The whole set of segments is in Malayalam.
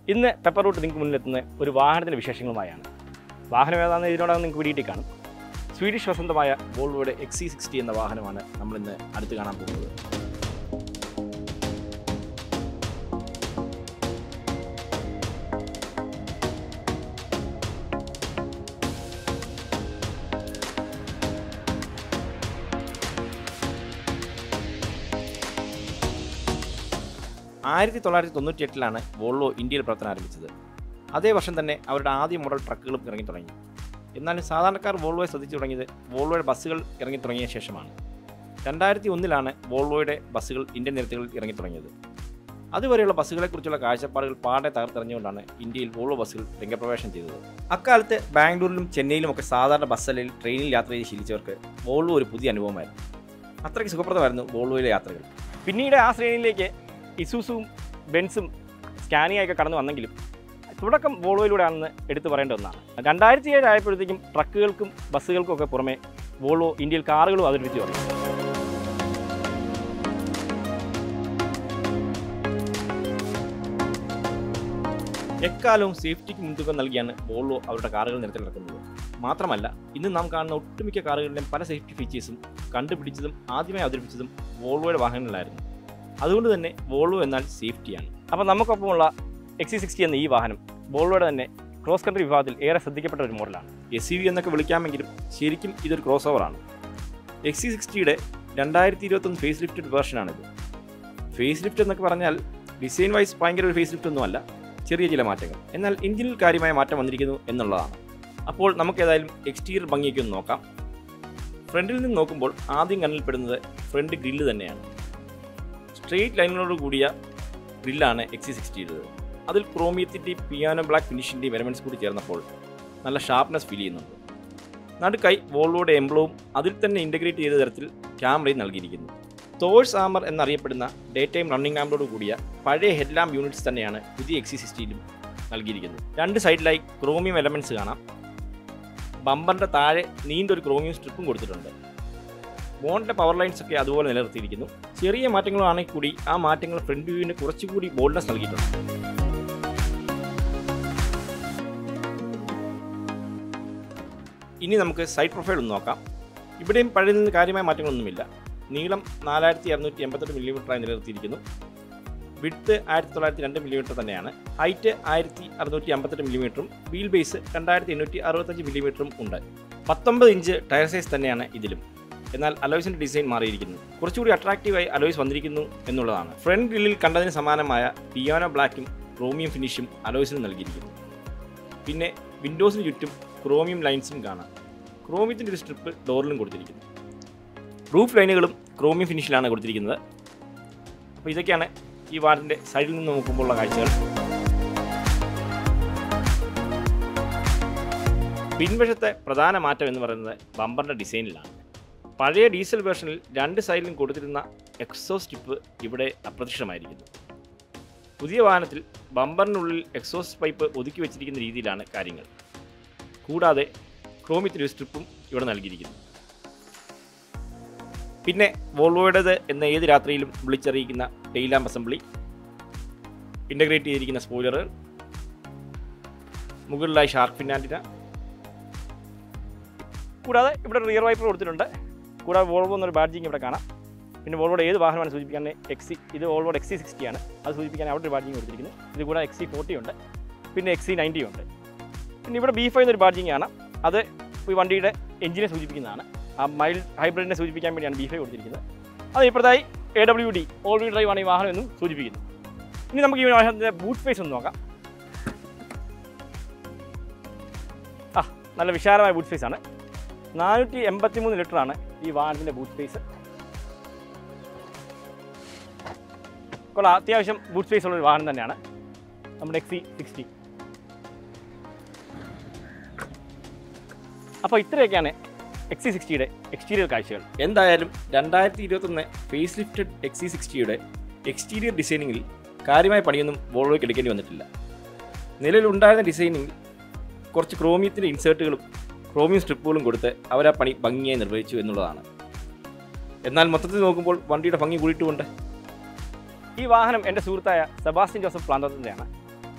ഇന്ന് പെപ്പർ റൂട്ട് നിങ്ങൾക്ക് മുന്നിലെത്തുന്ന ഒരു വാഹനത്തിൻ്റെ വിശേഷങ്ങളുമായാണ് വാഹനം ഏതാണെന്ന് ഇതിനോടകം നിങ്ങൾക്ക് പിടിയിട്ട് കാണും സ്വീഡിഷ് വസന്തമായ വോൾവോയുടെ എക്സി സിക്സ്റ്റി എന്ന വാഹനമാണ് നമ്മളിന്ന് അടുത്ത് കാണാൻ പോകുന്നത് ആയിരത്തി തൊള്ളായിരത്തി തൊണ്ണൂറ്റി എട്ടിലാണ് വോൾവോ ഇന്ത്യയിൽ പ്രവർത്തനം ആരംഭിച്ചത് അതേ വർഷം തന്നെ അവരുടെ ആദ്യ മോഡൽ ട്രക്കുകളും ഇറങ്ങി തുടങ്ങി എന്നാലും സാധാരണക്കാർ വോൾവോയെ ശ്രദ്ധിച്ചു തുടങ്ങിയത് വോൾവോയുടെ ബസ്സുകൾ ഇറങ്ങി തുടങ്ങിയ ശേഷമാണ് രണ്ടായിരത്തി ഒന്നിലാണ് വോൾവോയുടെ ബസ്സുകൾ ഇന്ത്യൻ നിരത്തുകളിൽ ഇറങ്ങി തുടങ്ങിയത് അതുവരെയുള്ള ബസ്സുകളെക്കുറിച്ചുള്ള കാഴ്ചപ്പാടുകൾ പാടെ തകർത്തെറിഞ്ഞുകൊണ്ടാണ് ഇന്ത്യയിൽ വോൾവോ ബസ്സുകൾ രംഗപ്രവേശനം ചെയ്തത് അക്കാലത്ത് ബാംഗ്ലൂരിലും ചെന്നൈയിലും ഒക്കെ സാധാരണ ബസ് അല്ലെങ്കിൽ ട്രെയിനിൽ യാത്ര ചെയ്ത് ശീലിച്ചവർക്ക് വോൾവോ ഒരു പുതിയ അനുഭവമായിരുന്നു അത്രയ്ക്ക് സുഖപ്രദമായിരുന്നു വോൾവോയിലെ യാത്രകൾ പിന്നീട് ആ ശ്രേണിയിലേക്ക് ഇസൂസും ബെൻസും സ്കാനിയൊക്കെ കടന്നു വന്നെങ്കിലും തുടക്കം വോൾവോയിലൂടെയാണെന്ന് എടുത്തു പറയേണ്ട ഒന്നാണ് രണ്ടായിരത്തി ഏഴ് ആയപ്പോഴത്തേക്കും ട്രക്കുകൾക്കും ബസ്സുകൾക്കും ഒക്കെ പുറമെ വോൾവോ ഇന്ത്യയിൽ കാറുകളും അവതരിപ്പിച്ചു തുടങ്ങി എക്കാലവും സേഫ്റ്റിക്ക് മുൻതൂക്കം നൽകിയാണ് വോൾവോ അവരുടെ കാറുകൾ നിരത്തിലിറക്കുന്നത് മാത്രമല്ല ഇന്ന് നാം കാണുന്ന ഒട്ടുമിക്ക കാറുകളിലെയും പല സേഫ്റ്റി ഫീച്ചേഴ്സും കണ്ടുപിടിച്ചതും ആദ്യമായി അവതരിപ്പിച്ചതും വോൾവോയുടെ വാഹനങ്ങളിലായിരുന്നു അതുകൊണ്ട് തന്നെ വോൾവോ എന്നാൽ സേഫ്റ്റിയാണ് അപ്പോൾ നമുക്കൊപ്പമുള്ള എക്സി സിക്സ്റ്റി എന്ന ഈ വാഹനം വോൾവോയുടെ തന്നെ ക്രോസ് കൺട്രി വിഭാഗത്തിൽ ഏറെ ശ്രദ്ധിക്കപ്പെട്ട ഒരു മോഡലാണ് എസ് സി വി എന്നൊക്കെ വിളിക്കാമെങ്കിലും ശരിക്കും ഇതൊരു ക്രോസ് ഓവറാണ് എക്സി സിക്സ്റ്റിയുടെ രണ്ടായിരത്തി ഇരുപത്തൊന്ന് ഫേസ് ലിഫ്റ്റഡ് വേർഷനാണിത് ഫേസ് ലിഫ്റ്റ് എന്നൊക്കെ പറഞ്ഞാൽ ഡിസൈൻ വൈസ് ഭയങ്കര ഒരു ഫേസ് ലിഫ്റ്റ് ഒന്നുമല്ല ചെറിയ ചില മാറ്റങ്ങൾ എന്നാൽ എഞ്ചിനിൽ കാര്യമായ മാറ്റം വന്നിരിക്കുന്നു എന്നുള്ളതാണ് അപ്പോൾ നമുക്ക് ഏതായാലും എക്സ്റ്റീരിയർ ഭംഗിയൊക്കെ ഒന്ന് നോക്കാം ഫ്രണ്ടിൽ നിന്ന് നോക്കുമ്പോൾ ആദ്യം കണ്ണിൽപ്പെടുന്നത് ഫ്രണ്ട് ഗ്രില്ല് തന്നെയാണ് സ്ട്രെയിറ്റ് ലൈനിനോട് കൂടിയ ഗ്രില്ലാണ് എക്സി സിക്സ്റ്റിയുടേത് അതിൽ ക്രോമിയത്തിൻ്റെയും പിയാനോ ബ്ലാക്ക് ഫിനിഷിൻ്റെയും എലമെൻറ്റ്സ് കൂടി ചേർന്നപ്പോൾ നല്ല ഷാർപ്നെസ് ഫീൽ ചെയ്യുന്നുണ്ട് നടുക്കായി വോൾവോയുടെ എംബ്ലവും അതിൽ തന്നെ ഇൻ്റഗ്രേറ്റ് ചെയ്ത തരത്തിൽ ക്യാമറയും നൽകിയിരിക്കുന്നു തോഴ്സ് ആമർ എന്നറിയപ്പെടുന്ന ഡേ ടൈം റണ്ണിംഗ് ആമ്പറോട് കൂടിയ പഴയ ഹെഡ്ലാമ്പ് യൂണിറ്റ്സ് തന്നെയാണ് പുതിയ എക്സി സിക്സ്റ്റിയിലും നൽകിയിരിക്കുന്നത് രണ്ട് സൈഡിലായി ക്രോമിയം എലമെൻറ്റ്സ് കാണാം ബമ്പറിൻ്റെ താഴെ നീണ്ടൊരു ക്രോമിയം സ്ട്രിപ്പും കൊടുത്തിട്ടുണ്ട് ബോണിൻ്റെ പവർ ലൈൻസ് ഒക്കെ അതുപോലെ നിലനിർത്തിയിരിക്കുന്നു ചെറിയ മാറ്റങ്ങളാണെങ്കിൽ കൂടി ആ മാറ്റങ്ങൾ ഫ്രണ്ട് വ്യൂവിന് കുറച്ചുകൂടി ബോൾഡ്നെസ് നൽകിയിട്ടുണ്ട് ഇനി നമുക്ക് സൈഡ് പ്രൊഫൈൽ ഒന്ന് നോക്കാം ഇവിടെയും പഴയ നിന്ന് കാര്യമായ മാറ്റങ്ങളൊന്നുമില്ല നീളം നാലായിരത്തി അറുന്നൂറ്റി എൺപത്തെട്ട് മില്ലിമീറ്ററായി നിലനിർത്തിയിരിക്കുന്നു വിഡ്ത്ത് ആയിരത്തി തൊള്ളായിരത്തി രണ്ട് മില്ലിമീറ്റർ തന്നെയാണ് ഹൈറ്റ് ആയിരത്തി അറുന്നൂറ്റി അമ്പത്തെട്ട് മില്ലിമീറ്ററും വീൽ ബേസ് രണ്ടായിരത്തി എണ്ണൂറ്റി അറുപത്തഞ്ച് മില്ലിമീറ്ററും ഉണ്ട് പത്തൊമ്പത് ഇഞ്ച് ടയർ സൈസ് തന്നെയാണ് ഇതിലും എന്നാൽ അലോയ്സിൻ്റെ ഡിസൈൻ മാറിയിരിക്കുന്നു കുറച്ചുകൂടി അട്രാക്റ്റീവായി അലോയ്സ് വന്നിരിക്കുന്നു എന്നുള്ളതാണ് ഫ്രണ്ട് ഗ്രില്ലിൽ കണ്ടതിന് സമാനമായ പിയാനോ ബ്ലാക്കും ക്രോമിയം ഫിനിഷും അലോയ്സിന് നൽകിയിരിക്കുന്നു പിന്നെ വിൻഡോസിന് ചുറ്റും ക്രോമിയം ലൈൻസും കാണാം ക്രോമിയത്തിൻ്റെ ഒരു സ്ട്രിപ്പ് ഡോറിലും കൊടുത്തിരിക്കുന്നു റൂഫ് ലൈനുകളും ക്രോമിയം ഫിനിഷിലാണ് കൊടുത്തിരിക്കുന്നത് അപ്പോൾ ഇതൊക്കെയാണ് ഈ വാർഡിൻ്റെ സൈഡിൽ നിന്ന് നോക്കുമ്പോഴുള്ള കാഴ്ചകൾ പിൻവശത്തെ പ്രധാന മാറ്റം എന്ന് പറയുന്നത് ബമ്പറിൻ്റെ ഡിസൈനിലാണ് പഴയ ഡീസൽ വേർഷനിൽ രണ്ട് സൈഡിലും കൊടുത്തിരുന്ന എക്സോസ് ടിപ്പ് ഇവിടെ അപ്രത്യക്ഷമായിരിക്കുന്നു പുതിയ വാഹനത്തിൽ ബമ്പറിനുള്ളിൽ എക്സോസ് പൈപ്പ് ഒതുക്കി വെച്ചിരിക്കുന്ന രീതിയിലാണ് കാര്യങ്ങൾ കൂടാതെ ക്രോമിത്തിന് ഒരു സ്ട്രിപ്പും ഇവിടെ നൽകിയിരിക്കുന്നു പിന്നെ വോൾവോയുടേത് എന്ന ഏത് രാത്രിയിലും വിളിച്ചറിയിക്കുന്ന ടെയിലാമ്പ് അസംബ്ലി ഇൻ്റഗ്രേറ്റ് ചെയ്തിരിക്കുന്ന സ്പോയിലറുകൾ മുകളിലായി ഷാർക്ക് ഫിന്നാൻറ്റിന കൂടാതെ ഇവിടെ റിയർ വൈപ്പർ കൊടുത്തിട്ടുണ്ട് കൂടാതെ വോൾവോ എന്നൊരു ബാഡ്ജിങ് ഇവിടെ കാണാം പിന്നെ വോൾവോയുടെ ഏത് വാഹനമാണ് സൂചിപ്പിക്കാൻ എക്സി ഇത് വോൾവോയുടെ എക്സി സിക്സ്റ്റി ആണ് അത് സൂചിപ്പിക്കാൻ അവിടെ ഒരു ബാഡ്ജിങ് കൊടുത്തിരിക്കുന്നു ഇത് കൂടാതെ എക്സി ഫോർട്ടി ഉണ്ട് പിന്നെ എക്സി നയൻറ്റി ഉണ്ട് പിന്നെ ഇവിടെ ബി ഫൈവ് എന്നൊരു ബാഡ്ജിങ് ആണ് അത് ഈ വണ്ടിയുടെ എഞ്ചിനെ സൂചിപ്പിക്കുന്നതാണ് ആ മൈൽഡ് ഹൈബ്രിഡിനെ സൂചിപ്പിക്കാൻ വേണ്ടിയാണ് ബി ഫൈവ് കൊടുത്തിരിക്കുന്നത് അത് ഇപ്പോഴത്തായി A W D all wheel drive ആണ് ഈ വാഹനം എന്നും സൂചിപ്പിക്കുന്നു ഇനി നമുക്ക് ഈ വാഹനത്തിൻ്റെ ബൂട്ട് സ്പേസ് ഒന്ന് നോക്കാം ആ നല്ല വിശാലമായ ബൂട്ട് സ്പേസ് ആണ് നാനൂറ്റി എൺപത്തി മൂന്ന് ലിറ്ററാണ് ഈ വാഹനത്തിൻ്റെ ബൂട്ട് സ്പേസ് കൊള്ളാം അത്യാവശ്യം ബൂട്ട് സ്പേസ് ഉള്ള ഒരു വാഹനം തന്നെയാണ് നമ്മുടെ എക്സി സിക്സ്റ്റി അപ്പോൾ ഇത്രയൊക്കെയാണ് എക്സി സിക്സ്റ്റിയുടെ എക്സ്റ്റീരിയർ കാഴ്ചകൾ എന്തായാലും രണ്ടായിരത്തി ഇരുപത്തൊന്ന് ഫേസ് ലിഫ്റ്റഡ് എക്സി സിക്സ്റ്റിയുടെ എക്സ്റ്റീരിയർ ഡിസൈനിങ്ങിൽ കാര്യമായ പണിയൊന്നും വോൾവോയ്ക്ക് എടുക്കേണ്ടി വന്നിട്ടില്ല നിലവിലുണ്ടായിരുന്ന ഡിസൈനിങ്ങിൽ കുറച്ച് ക്രോമിയത്തിൻ്റെ ഇൻസേർട്ടുകളും ക്രോമിയം സ്ട്രിപ്പുകളും കൊടുത്ത് അവർ ആ പണി ഭംഗിയായി നിർവഹിച്ചു എന്നുള്ളതാണ് എന്നാൽ മൊത്തത്തിൽ നോക്കുമ്പോൾ വണ്ടിയുടെ ഭംഗി കൂടിയിട്ടുമുണ്ട് ഈ വാഹനം എൻ്റെ സുഹൃത്തായ സെബാസ്റ്റ്യൻ ജോസഫ് പ്ലാന്തത്തിൻ്റെയാണ്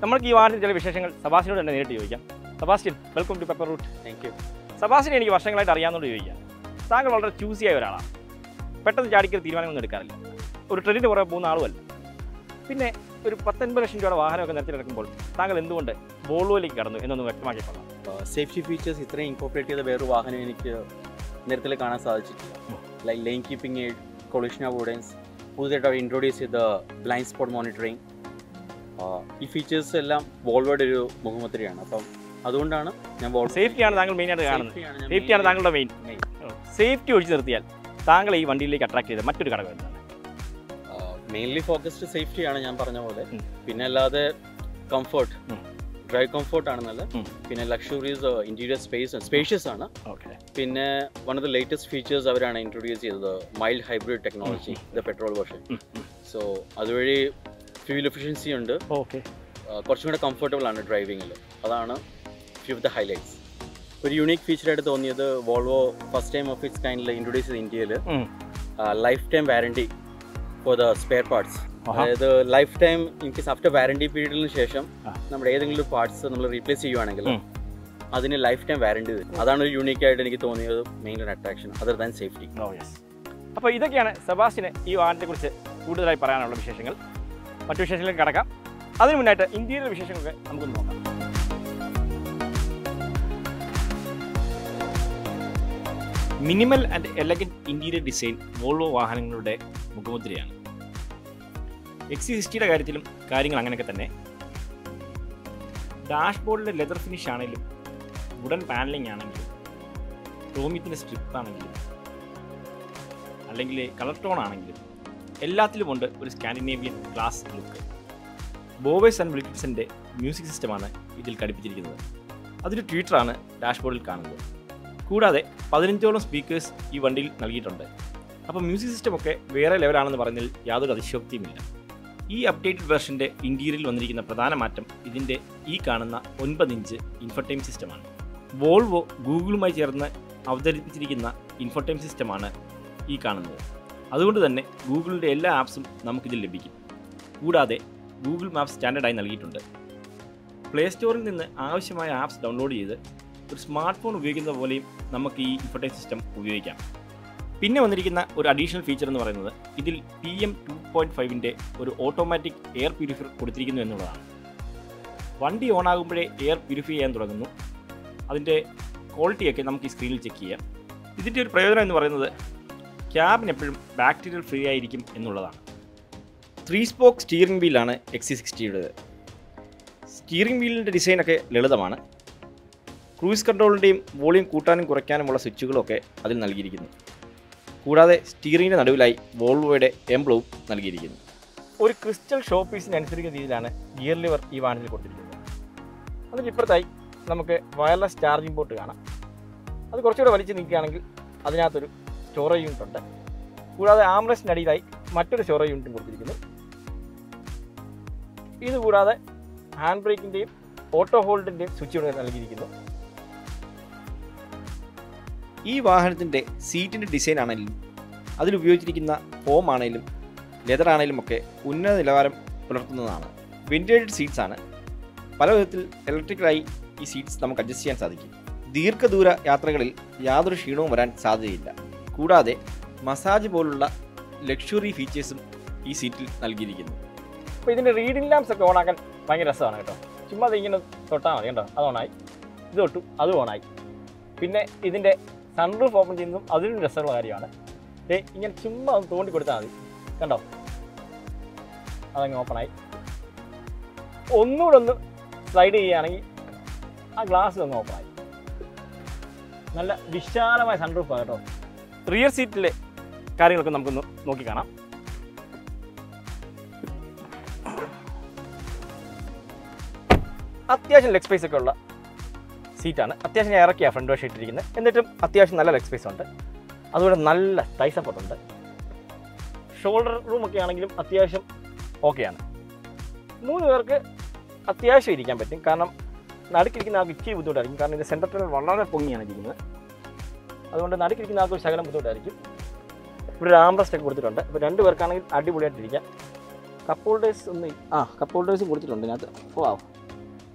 നമ്മൾക്ക് ഈ വാഹനത്തിൽ ചില വിശേഷങ്ങൾ സബാസ്റ്റിനോട് തന്നെ നേരിട്ട് ചോദിക്കാം Sebastian welcome to Pepper Route thank you സബാസ്റ്റിനെ എനിക്ക് വർഷങ്ങളായിട്ട് അറിയാവുന്നതുകൊണ്ട് ചോദിക്കാം താങ്കൾ വളരെ ചൂസി ആയ ഒരാളാണ് പെട്ടെന്ന് ചാടിക്കൽ തീരുമാനമൊന്നും എടുക്കാറില്ല ഒരു ട്രെൻഡിന് പുറകെ പോകുന്ന ആളുമല്ല പിന്നെ ഒരു പത്തൊൻപത് ലക്ഷം രൂപയുടെ വാഹനമൊക്കെ നിരത്തിലെടുക്കുമ്പോൾ താങ്കൾ എന്തുകൊണ്ട് വോൾവോയിലേക്ക് കടന്നു എന്നൊന്ന് വ്യക്തമാക്കി കൊള്ളാം സേഫ്റ്റി ഫീച്ചേഴ്സ് ഇത്രയും ഇൻകോപ്പറേറ്റ് ചെയ്ത വേറൊരു വാഹനം എനിക്ക് നേരത്തിൽ കാണാൻ സാധിച്ചിട്ടില്ല like lane keeping aid collision avoidance പുതുതായിട്ട് അവർ ഇൻട്രൊഡ്യൂസ് ചെയ്ത ബ്ലൈൻഡ് സ്പോട്ട് മോണിറ്ററിങ് ഈ ഫീച്ചേഴ്സ് എല്ലാം വോൾവോയുടെ ഒരു മുഖമുദ്രയാണ് അപ്പം അതുകൊണ്ടാണ് ഞാൻ വോൾവോ സേഫ്റ്റിയാണ് താങ്കൾ മെയിനായിട്ട് കാണുന്നത് Safety ആണ് ഞാൻ സേഫ്റ്റിയാണ് main- താങ്കളുടെ മെയിൻ main. സേഫ്റ്റി ഒഴിച്ചു നിർത്തിയാൽ താങ്കൾ ഈ വണ്ടിയിലേക്ക് അട്രാക്ട് ചെയ്ത മറ്റൊരു ഘടകം എന്താണ് മെയിൻലി ഫോക്കസ്ഡ് സേഫ്റ്റിയാണ് ഞാൻ പറഞ്ഞ പോലെ ഉം. പിന്നെ അല്ലാതെ കംഫർട്ട് ഉം. ഡ്രൈവ് കംഫർട്ട് ആണെന്നല്ല ഉം. പിന്നെ ലക്ഷറീസ് ഇന്റീരിയർ സ്പേസ് സ്പേഷ്യസ് ആണ് ഓക്കെ പിന്നെ one of the latest features അവരാണ് ഇൻട്രൊഡ്യൂസ് ചെയ്തത് mild hybrid technology the petrol version so അതുവഴി ഫ്യൂൽ എഫിഷ്യൻസി ഉണ്ട് ഓക്കെ ആ, കുറച്ചും കൂടെ കംഫർട്ടബിൾ ആണ് ഡ്രൈവിങ്ങിൽ അതാണ് ഫ്യൂ ഓഫ് ദ ഹൈലൈറ്റ്സ് ഒരു യുണീക്ക് ഫീച്ചറായിട്ട് തോന്നിയത് Volvo first time of its കൈൻഡിൽ ഇൻട്രൊഡ്യൂസ് ചെയ്ത ഇന്ത്യയിൽ life time warranty for the spare parts അതായത് life time in case after warranty പീരീഡിന് ശേഷം ആ. നമ്മുടെ ഏതെങ്കിലും പാർട്സ് നമ്മൾ റീപ്ലേസ് ചെയ്യുവാണെങ്കിൽ ഉം. അതിന് ലൈഫ് ടൈം വാറണ്ടി തരും അതാണ് ഒരു യൂണീക്ക് ആയിട്ട് എനിക്ക് തോന്നിയത് മെയിൻ ഒരു attraction other than safety oh yes അപ്പോൾ ഇതൊക്കെയാണ് സെബാസ്റ്റിന് ഈ വാഹനത്തെക്കുറിച്ച് കൂടുതലായി പറയാനുള്ള വിശേഷങ്ങൾ മറ്റു വിശേഷങ്ങളിലേക്ക് കടക്കാം അതിനു മുന്നായിട്ട് ഇന്ത്യയിലെ വിശേഷങ്ങളൊക്കെ നമുക്കൊന്ന് നോക്കാം minimal and elegant interior design Volvo വാഹനങ്ങളുടെ മുഖമുദ്രയാണ് എക്സി സിക്സ്റ്റിയുടെ കാര്യത്തിലും കാര്യങ്ങൾ അങ്ങനെയൊക്കെ തന്നെ ഡാഷ്ബോർഡിലെ ലെതർ ഫിനിഷ് ആണെങ്കിലും വുഡൻ പാനലിംഗ് ആണെങ്കിലും ക്രോമിയത്തിൻ്റെ സ്ട്രിപ്പ് ആണെങ്കിലും അല്ലെങ്കിൽ കളർ ടോൺ ആണെങ്കിലും എല്ലാത്തിലുമുണ്ട് ഒരു Scandinavian glass look Bowers and വിളിക്കിഡ്സിൻ്റെ മ്യൂസിക് സിസ്റ്റമാണ് ഇതിൽ ഘടിപ്പിച്ചിരിക്കുന്നത് അതൊരു ട്വീറ്ററാണ് ഡാഷ്ബോർഡിൽ കാണുന്നത് കൂടാതെ പതിനഞ്ചോളം സ്പീക്കേഴ്സ് ഈ വണ്ടിയിൽ നൽകിയിട്ടുണ്ട് അപ്പോൾ മ്യൂസിക് സിസ്റ്റമൊക്കെ വേറെ ലെവലാണെന്ന് പറയുന്നതിൽ യാതൊരു അതിശയോക്തിയുമില്ല ഈ അപ്ഡേറ്റഡ് വെർഷൻ്റെ ഇൻറ്റീരിയറിൽ വന്നിരിക്കുന്ന പ്രധാന മാറ്റം ഇതിൻ്റെ ഈ കാണുന്ന ഒൻപത് ഇഞ്ച് ഇൻഫർടൈം സിസ്റ്റമാണ് വോൾവോ ഗൂഗിളുമായി ചേർന്ന് അവതരിപ്പിച്ചിരിക്കുന്ന ഇൻഫർടൈം സിസ്റ്റമാണ് ഈ കാണുന്നത് അതുകൊണ്ട് തന്നെ ഗൂഗിളിൻ്റെ എല്ലാ ആപ്സും നമുക്കിതിൽ ലഭിക്കും കൂടാതെ ഗൂഗിൾ മാപ്സ് സ്റ്റാൻഡേർഡായി നൽകിയിട്ടുണ്ട് പ്ലേ സ്റ്റോറിൽ നിന്ന് ആവശ്യമായ ആപ്സ് ഡൗൺലോഡ് ചെയ്ത് ഒരു സ്മാർട്ട് ഫോൺ ഉപയോഗിക്കുന്ന പോലെയും നമുക്ക് ഈ ഇൻഫർടൈം സിസ്റ്റം ഉപയോഗിക്കാം പിന്നെ വന്നിരിക്കുന്ന ഒരു അഡീഷണൽ ഫീച്ചർ എന്ന് പറയുന്നത് ഇതിൽ പി എം ടു പോയിൻറ്റ് ഫൈവിൻ്റെ ഒരു ഓട്ടോമാറ്റിക് എയർ പ്യൂരിഫയർ കൊടുത്തിരിക്കുന്നു എന്നുള്ളതാണ് വണ്ടി ഓൺ ആകുമ്പോഴേ എയർ പ്യൂരിഫൈ ചെയ്യാൻ തുടങ്ങുന്നു അതിൻ്റെ ക്വാളിറ്റിയൊക്കെ നമുക്ക് ഈ സ്ക്രീനിൽ ചെക്ക് ചെയ്യാം ഇതിൻ്റെ ഒരു പ്രയോജനം എന്ന് പറയുന്നത് ക്യാബിന് എപ്പോഴും ബാക്ടീരിയൽ ഫ്രീ ആയിരിക്കും എന്നുള്ളതാണ് ത്രീ സ്പോക്ക് സ്റ്റിയറിംഗ് വീലാണ് എക്സി സിക്സ്റ്റിയുടേത് സ്റ്റിയറിംഗ് വീലിൻ്റെ ഡിസൈനൊക്കെ ലളിതമാണ് ക്രൂയിസ് കൺട്രോളിൻ്റെയും വോളിയം കൂട്ടാനും കുറയ്ക്കാനുമുള്ള സ്വിച്ചുകളൊക്കെ അതിൽ നൽകിയിരിക്കുന്നു കൂടാതെ സ്റ്റിയറിംഗിൻ്റെ നടുവിലായി വോൾവോയുടെ എംബ്ലവും നൽകിയിരിക്കുന്നു ഒരു ക്രിസ്റ്റൽ ഷോ പീസിന് അനുസരിക്കുന്ന രീതിയിലാണ് ഗിയർ ലിവർ ഈ വാഹനത്തിൽ കൊടുത്തിരിക്കുന്നത് അതിന് ഇപ്പുറത്തായി നമുക്ക് വയർലെസ് ചാർജിംഗ് പോർട്ട് കാണാം അത് കുറച്ചുകൂടെ വലിച്ചു നീക്കുകയാണെങ്കിൽ അതിനകത്തൊരു സ്റ്റോറേജ് യൂണിറ്റ് ഉണ്ട് കൂടാതെ ആംറസ്റ്റിനടിയിലായി മറ്റൊരു സ്റ്റോറേജ് യൂണിറ്റും കൊടുത്തിരിക്കുന്നു ഇത് കൂടാതെ ഹാൻഡ് ബ്രേക്കിൻ്റെയും ഓട്ടോ ഹോൾഡിൻ്റെയും സ്വിച്ചുകൾ നൽകിയിരിക്കുന്നു ഈ വാഹനത്തിൻ്റെ സീറ്റിൻ്റെ ഡിസൈൻ ആണെങ്കിലും അതിൽ ഉപയോഗിച്ചിരിക്കുന്ന ഫോം ആണെങ്കിലും ലെതർ ആണെങ്കിലും ഒക്കെ ഉന്നത നിലവാരം പുലർത്തുന്നതാണ് വെന്റിലേറ്റഡ് സീറ്റ്സ് ആണ് പല വിധത്തിൽ ഇലക്ട്രിക്കലായി ഈ സീറ്റ്സ് നമുക്ക് അഡ്ജസ്റ്റ് ചെയ്യാൻ സാധിക്കും ദീർഘദൂര യാത്രകളിൽ യാതൊരു ക്ഷീണവും വരാൻ സാധ്യതയില്ല കൂടാതെ മസാജ് പോലുള്ള ലക്ഷറി ഫീച്ചേഴ്സും ഈ സീറ്റിൽ നൽകിയിരിക്കുന്നു അപ്പോൾ ഇതിൻ്റെ റീഡിംഗ് ലാംപ്സ് ഒക്കെ ഓണാക്കാൻ ഭയങ്കര രസമാണ് കേട്ടോ ചുമ്മാ അത് ഇങ്ങനെ തൊട്ടാൽ മതി കേട്ടോ അത് ഓണായി ഇത് തൊട്ടു അത് ഓണായി പിന്നെ ഇതിൻ്റെ സൺറൂഫ് ഓപ്പൺ ചെയ്യുന്നതും അതിനും രസമുള്ള കാര്യമാണ് ദേ ഇങ്ങനെ ചുമ്മാ ഒന്ന് തോണ്ടി കൊടുത്താൽ മതി കണ്ടോ അതങ്ങ് ഓപ്പണായി ഒന്നുകൂടെ ഒന്ന് സ്ലൈഡ് ചെയ്യുകയാണെങ്കിൽ ആ ഗ്ലാസ് ഒന്ന് ഓപ്പണായി നല്ല വിശാലമായ സൺറൂഫാണ് കേട്ടോ റിയർ സീറ്റിലെ കാര്യങ്ങളൊക്കെ നമുക്കൊന്ന് നോക്കി കാണാം അത്യാവശ്യം ലെഗ് സ്പേസ് ഒക്കെ ഉള്ള സീറ്റാണ് അത്യാവശ്യം ഞാൻ ഇറക്കിയാണ് ഫ്രണ്ട് വശം ഇട്ടിരിക്കുന്നത് എന്നിട്ടും അത്യാവശ്യം നല്ല ലെഗ് സ്പേസ് ഉണ്ട് അതുപോലെ നല്ല തൈ സപ്പോർട്ട് ഉണ്ട് ഷോൾഡർ റൂം ഒക്കെ ആണെങ്കിലും അത്യാവശ്യം ഓക്കെയാണ് മൂന്ന് പേർക്ക് അത്യാവശ്യം ഇരിക്കാൻ പറ്റും കാരണം നടുക്കിരിക്കുന്ന ആൾക്ക് ഇച്ചിരി ബുദ്ധിമുട്ടായിരിക്കും കാരണം ഇത് സെൻറ്റർ ടണൽ വളരെ പൊങ്ങിയാണ് ഇരിക്കുന്നത് അതുകൊണ്ട് നടുക്കിരിക്കുന്ന ആൾക്ക് ഒരു ശകലം ബുദ്ധിമുട്ടായിരിക്കും ഇവിടെ ഒരു ആംബ്രസ്റ്റ് ഒക്കെ കൊടുത്തിട്ടുണ്ട് ഇപ്പോൾ രണ്ട് പേർക്കാണെങ്കിൽ അടിപൊളിയായിട്ടിരിക്കാം കപ്പ് ഹോൾഡേഴ്സ് ഒന്ന് ആ കപ്പ് ഹോൾഡേഴ്സ് കൊടുത്തിട്ടുണ്ട് ഇതിനകത്ത് ഓ ആ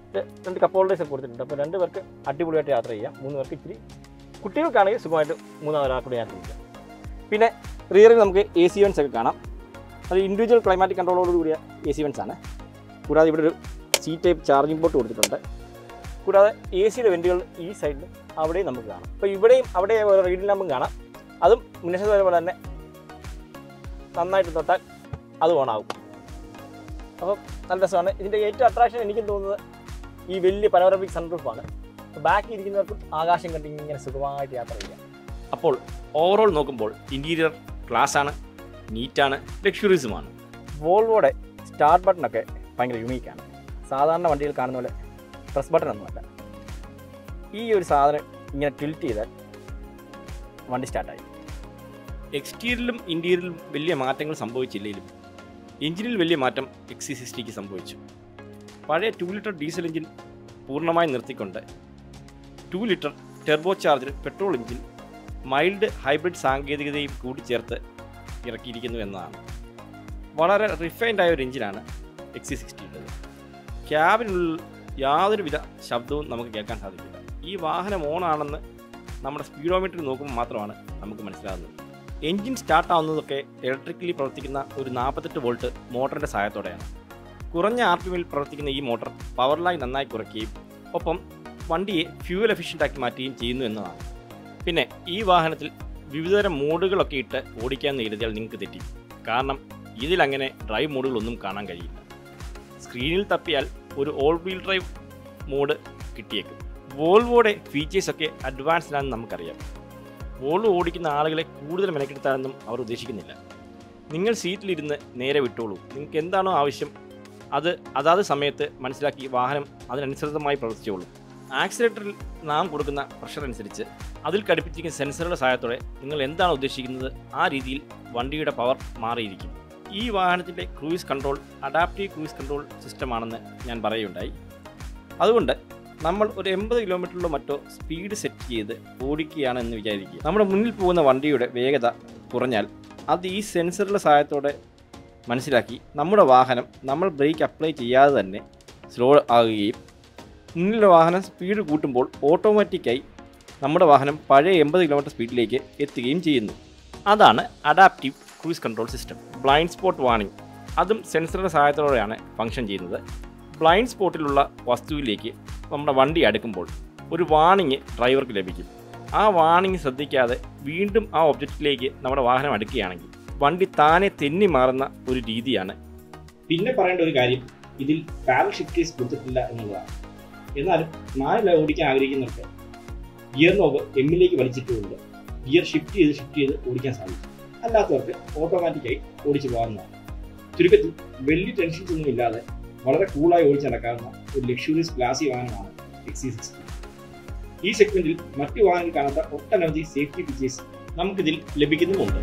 ഇത് രണ്ട് കപ്പ് ഹോൾഡേഴ്സ് ഒക്കെ കൊടുത്തിട്ടുണ്ട് അപ്പോൾ രണ്ട് പേർക്ക് അടിപൊളിയായിട്ട് യാത്ര ചെയ്യാം മൂന്ന് പേർക്ക് ഇച്ചിരി കുട്ടികൾക്കാണെങ്കിൽ സുഖമായിട്ട് മൂന്നാം ഒരാൾക്കൂടെ യാത്ര ചെയ്യാം പിന്നെ റിയറിൽ നമുക്ക് എ സി വെൻസ് ഒക്കെ കാണാം അത് ഇൻഡിവിജ്വൽ ക്ലൈമാറ്റിക് കൺട്രോളോട് കൂടിയ എ സി വെൻസ് ആണ് കൂടാതെ ഇവിടെ ഒരു സി ടൈപ്പ് ചാർജിംഗ് പോർട്ട് കൊടുത്തിട്ടുണ്ട് കൂടാതെ എ സിയുടെ വെൻറ്റുകൾ ഈ സൈഡിൽ അവിടെയും നമുക്ക് കാണാം അപ്പോൾ ഇവിടെയും അവിടെ ഓരോ റീഡിംഗ് ലാമ്പും കാണാം അതും മുന്നേഷത്തെ പോലെ തന്നെ നന്നായിട്ട് തൊട്ടാൽ അത് ഓണാവും അപ്പം നല്ല രസമാണ് ഇതിൻ്റെ ഏറ്റവും അട്രാക്ഷൻ എനിക്കും തോന്നുന്നത് ഈ വലിയ പനോറമിക് സൺറൂഫാണ് ബാക്കിൽ ഇരിക്കുന്നവർക്കും ആകാശം കണ്ട് ഇങ്ങനെ സുഖമായിട്ട് യാത്ര ചെയ്യാം അപ്പോൾ ഓവറോൾ നോക്കുമ്പോൾ ഇൻറ്റീരിയർ ക്ലാസ് ആണ് നീറ്റാണ് ലക്ഷറീസുമാണ് വോൾവോയുടെ സ്റ്റാർട്ട് ബട്ടണൊക്കെ ഭയങ്കര യുണീക്കാണ് സാധാരണ വണ്ടികൾ കാണുന്ന പോലെ പ്രസ് ബട്ടൺ ഒന്നുമല്ല ഈ ഒരു സാധനം ഇങ്ങനെ ടിൽറ്റ് ചെയ്താൽ വണ്ടി സ്റ്റാർട്ടായി എക്സ്റ്റീരിയറിലും ഇൻറ്റീരിയറിലും വലിയ മാറ്റങ്ങൾ സംഭവിച്ചില്ലെങ്കിലും എഞ്ചിനിൽ വലിയ മാറ്റം എക്സി സിക്സ്റ്റിക്ക് സംഭവിച്ചു പഴയ ടു ലിറ്റർ ഡീസൽ എഞ്ചിൻ പൂർണ്ണമായി നിർത്തിക്കൊണ്ട് two litre turbo charger petrol engine mild hybrid സാങ്കേതികതയും കൂട്ടിച്ചേർത്ത് ഇറക്കിയിരിക്കുന്നു എന്നതാണ് വളരെ റിഫൈൻഡ് ആയ ഒരു എഞ്ചിനാണ് എക്സി സിക്സ്റ്റിയുള്ളത് ക്യാബിനുള്ളിൽ യാതൊരുവിധ ശബ്ദവും നമുക്ക് കേൾക്കാൻ സാധിക്കില്ല ഈ വാഹനം ഓണാണെന്ന് നമ്മുടെ സ്പീഡോമീറ്റർ നോക്കുമ്പോൾ മാത്രമാണ് നമുക്ക് മനസ്സിലാകുന്നത് എൻജിൻ സ്റ്റാർട്ട് ആവുന്നതൊക്കെ ഇലക്ട്രിക്കലി പ്രവർത്തിക്കുന്ന ഒരു നാൽപ്പത്തെട്ട് വോൾട്ട് മോട്ടറിൻ്റെ സഹായത്തോടെയാണ് കുറഞ്ഞ ആർ പി എമ്മിൽ പ്രവർത്തിക്കുന്ന ഈ മോട്ടോർ പവർ ലൈൻ നന്നായി കുറയ്ക്കുകയും ഒപ്പം വണ്ടിയെ ഫ്യൂവൽ എഫിഷ്യൻ്റ് ആക്കി മാറ്റുകയും ചെയ്യുന്നു എന്നതാണ് പിന്നെ ഈ വാഹനത്തിൽ വിവിധതരം മോഡുകളൊക്കെ ഇട്ട് ഓടിക്കാമെന്ന് കരുതിയാൽ നിങ്ങൾക്ക് തെറ്റി കാരണം ഇതിലങ്ങനെ ഡ്രൈവ് മോഡുകളൊന്നും കാണാൻ കഴിയില്ല സ്ക്രീനിൽ തപ്പിയാൽ ഒരു ഓൾ വീൽ ഡ്രൈവ് മോഡ് കിട്ടിയേക്കും വോൾവോയുടെ ഫീച്ചേഴ്സൊക്കെ അഡ്വാൻസ്ഡ് ആണെന്ന് നമുക്കറിയാം വോൾവോ ഓടിക്കുന്ന ആളുകളെ കൂടുതൽ മെനക്കെടുത്താനൊന്നും അവർ ഉദ്ദേശിക്കുന്നില്ല നിങ്ങൾ സീറ്റിലിരുന്ന് നേരെ വിട്ടോളൂ നിങ്ങൾക്ക് എന്താണോ ആവശ്യം അത് അതാത് സമയത്ത് മനസ്സിലാക്കി വാഹനം അതിനനുസൃതമായി പ്രവർത്തിച്ചോളൂ ആക്സിലേറ്ററിൽ നാം കൊടുക്കുന്ന പ്രഷർ അനുസരിച്ച് അതിൽ ഘടിപ്പിച്ചിരിക്കുന്ന സെൻസറുടെ സഹായത്തോടെ നിങ്ങൾ എന്താണ് ഉദ്ദേശിക്കുന്നത് ആ രീതിയിൽ വണ്ടിയുടെ പവർ മാറിയിരിക്കും ഈ വാഹനത്തിൻ്റെ cruise control adaptive cruise control സിസ്റ്റമാണെന്ന് ഞാൻ പറയുകയുണ്ടായി അതുകൊണ്ട് നമ്മൾ ഒരു എൺപത് കിലോമീറ്ററിലോ മറ്റോ സ്പീഡ് സെറ്റ് ചെയ്ത് ഓടിക്കുകയാണെന്ന് വിചാരിക്കുക നമ്മുടെ മുന്നിൽ പോകുന്ന വണ്ടിയുടെ വേഗത കുറഞ്ഞാൽ അത് ഈ സെൻസറുടെ സഹായത്തോടെ മനസ്സിലാക്കി നമ്മുടെ വാഹനം നമ്മൾ ബ്രേക്ക് അപ്ലൈ ചെയ്യാതെ തന്നെ സ്ലോ ആകുകയും മുന്നിലുള്ള വാഹനം സ്പീഡ് കൂട്ടുമ്പോൾ ഓട്ടോമാറ്റിക്കായി നമ്മുടെ വാഹനം പഴയ എൺപത് കിലോമീറ്റർ സ്പീഡിലേക്ക് എത്തുകയും ചെയ്യുന്നു അതാണ് adaptive cruise control system blind spot warning അതും സെൻസറുടെ സഹായത്തോടെയാണ് ഫംഗ്ഷൻ ചെയ്യുന്നത് ബ്ലൈൻഡ് സ്പോട്ടിലുള്ള വസ്തുവിലേക്ക് നമ്മുടെ വണ്ടി അടുക്കുമ്പോൾ ഒരു വാണിംഗ് ഡ്രൈവർക്ക് ലഭിക്കും ആ വാണിംഗ് ശ്രദ്ധിക്കാതെ വീണ്ടും ആ ഒബ്ജക്റ്റിലേക്ക് നമ്മുടെ വാഹനം അടുക്കുകയാണെങ്കിൽ വണ്ടി താനെ തെന്നി മാറുന്ന ഒരു രീതിയാണ് പിന്നെ പറയേണ്ട ഒരു കാര്യം ഇതിൽ പാരൽ ഷിഫ്റ്റേഴ്സ് കൊടുത്തിട്ടില്ല എന്നുള്ളതാണ് എന്നാലും നാലില ഓടിക്കാൻ ആഗ്രഹിക്കുന്നവർക്ക് ഗിയർ നോബ് എമ്മിലേക്ക് വലിച്ചിട്ടുകൊണ്ട് ഗിയർ ഷിഫ്റ്റ് ചെയ്ത് ഷിഫ്റ്റ് ചെയ്ത് ഓടിക്കാൻ സാധിക്കും അല്ലാത്തവർക്ക് ഓട്ടോമാറ്റിക്കായി ഓടിച്ചു പോകാവുന്നതാണ് ചുരുക്കത്തിൽ വലിയ ടെൻഷൻസ് ഒന്നും ഇല്ലാതെ വളരെ കൂളായി ഓടിച്ച് നടക്കാവുന്ന ഒരു ലക്ഷൂറിയസ് ക്ലാസി വാഹനമാണ് എക്സി സിക്സ്റ്റി ഈ സെഗ്മെന്റിൽ മറ്റു വാഹനങ്ങൾ കാണാത്ത ഒട്ടനവധി സേഫ്റ്റി ഫീച്ചേഴ്സ് നമുക്കിതിൽ ലഭിക്കുന്നുമുണ്ട്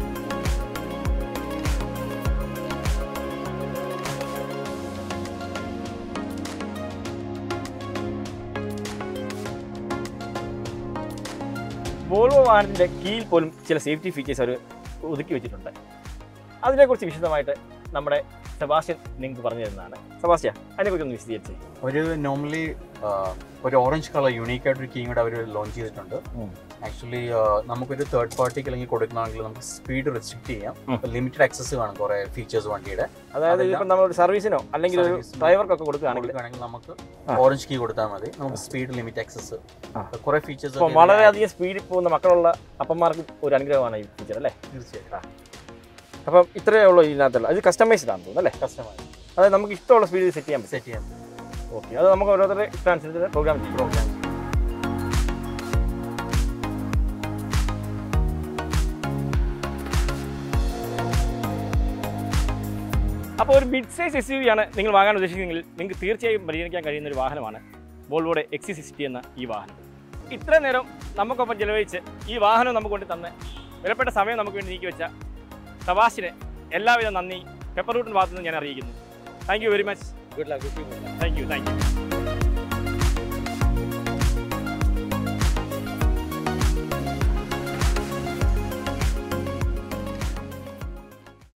വോൾവോ വാഹനത്തിൻ്റെ കീഴിൽ പോലും ചില സേഫ്റ്റി ഫീച്ചേഴ്സ് അവർ ഒതുക്കി വെച്ചിട്ടുണ്ട് അതിനെക്കുറിച്ച് വിശദമായിട്ട് നമ്മുടെ സെബാസ്റ്റ്യൻ നിങ്ങൾക്ക് പറഞ്ഞു തരുന്നതാണ് സെബാസ്റ്റ്യ അതിനെക്കുറിച്ച് ഒന്ന് വിശദീകരിച്ച് ഒരു നോർമലി ഒരു ഓറഞ്ച് കളർ യൂണീക്ക് ആയിട്ടൊരു കീം കൂടെ അവർ ലോഞ്ച് ചെയ്തിട്ടുണ്ട് ഉം. ആക്ച്വലി നമുക്കൊരു തേർഡ് പാർട്ടിക്ക് അല്ലെങ്കിൽ കൊടുക്കണമെങ്കിൽ നമുക്ക് സ്പീഡ് റെസ്ട്രിക്ട് ചെയ്യാം ഉം. ലിമിറ്റഡ് ആക്സസ് കാണും കുറെ ഫീച്ചേഴ്സ് വണ്ടിയുടെ അതായത് അതെല്ലാം- ഇപ്പം നമ്മൾ ഒരു സർവീസിനോ അല്ലെങ്കിൽ ഒരു സർവീസിനോ ഡ്രൈവർക്കൊക്കെ കൊടുക്കുകയാണെങ്കിൽ കൊടുക്കുകയാണെങ്കിൽ നമുക്ക് ആ. ഓറഞ്ച് കീ കൊടുത്താൽ മതി നമുക്ക് സ്പീഡ് ലിമിറ്റ് ആക്സസ് ആ. കുറെ ഫീച്ചേഴ്സ് ഇപ്പം വളരെയധികം സ്പീഡിൽ പോകുന്ന മക്കളുള്ള അപ്പന്മാർക്ക് ഒരു അനുഗ്രഹമാണ് ഈ ഫീച്ചർ അല്ലേ തീർച്ചയായിട്ടും അപ്പം ഇത്രയേ ഉള്ളൂ ഇതിനകത്തുള്ള ഇത് കസ്റ്റമൈസ്ഡ് ആണെന്ന് തോന്നുന്നു അല്ലേ കസ്റ്റമർ അതായത് നമുക്ക് ഇഷ്ടമുള്ള സ്പീഡിൽ സെറ്റ് ചെയ്യാൻ പറ്റും സെറ്റ് ചെയ്യാൻ ഓക്കെ അത് നമുക്ക് ഓരോരുത്തരുടെ ഇഷ്ടാനുസരിച്ച് പ്രോഗ്രാം ചെയ്യും പ്രോഗ്രാം അപ്പോൾ ഒരു mid size S U V ആണ് നിങ്ങൾ വാങ്ങാൻ ഉദ്ദേശിക്കുന്നതെങ്കിൽ നിങ്ങൾക്ക് തീർച്ചയായും പരിഗണിക്കാൻ കഴിയുന്ന ഒരു വാഹനമാണ് വോൾവോയുടെ എക്സി സിക്സ്റ്റി എന്ന ഈ വാഹനം ഇത്രയും നേരം നമുക്കൊപ്പം ചെലവഴിച്ച് ഈ വാഹനം നമുക്ക് കൊണ്ട് തന്ന് വിലപ്പെട്ട സമയം നമുക്ക് വേണ്ടി നീക്കി വെച്ച സവാസിന് എല്ലാവിധ നന്ദി പെപ്പർ റൂട്ടിൻ്റെ ഭാഗത്തുനിന്ന് ഞാൻ അറിയിക്കുന്നു thank you very much good luck thank you thank U